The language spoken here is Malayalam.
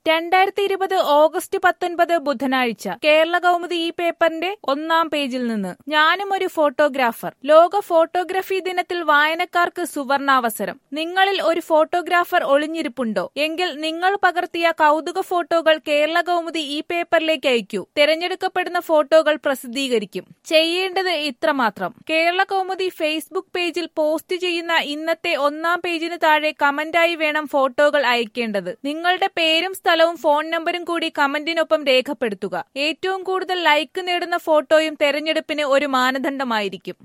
രണ്ടായിരത്തി ഇരുപത് ഓഗസ്റ്റ് പത്തൊൻപത് ബുധനാഴ്ച കേരള കൗമുദി ഈ പേപ്പറിന്റെ ഒന്നാം പേജിൽ നിന്ന് ഞാനും ഒരു ഫോട്ടോഗ്രാഫർ ലോക ഫോട്ടോഗ്രഫി ദിനത്തിൽ വായനക്കാർക്ക് സുവർണാവസരം നിങ്ങളിൽ ഒരു ഫോട്ടോഗ്രാഫർ ഒളിഞ്ഞിരിപ്പുണ്ടോ എങ്കിൽ നിങ്ങൾ പകർത്തിയ കൗതുക ഫോട്ടോകൾ കേരള കൗമുദി ഈ പേപ്പറിലേക്ക് അയക്കൂ തിരഞ്ഞെടുക്കപ്പെടുന്ന ഫോട്ടോകൾ പ്രസിദ്ധീകരിക്കും ചെയ്യേണ്ടത് ഇത്രമാത്രം കേരള കൗമുദി ഫേസ്ബുക്ക് പേജിൽ പോസ്റ്റ് ചെയ്യുന്ന ഇന്നത്തെ ഒന്നാം പേജിന് താഴെ കമന്റായി വേണം ഫോട്ടോകൾ അയക്കേണ്ടത് നിങ്ങളുടെ പേരും സ്ഥലവും ഫോൺ നമ്പരും കൂടി കമന്റിനൊപ്പം രേഖപ്പെടുത്തുക ഏറ്റവും കൂടുതൽ ലൈക്ക് നേടുന്ന ഫോട്ടോയും തെരഞ്ഞെടുപ്പിന് ഒരു മാനദണ്ഡമായിരിക്കും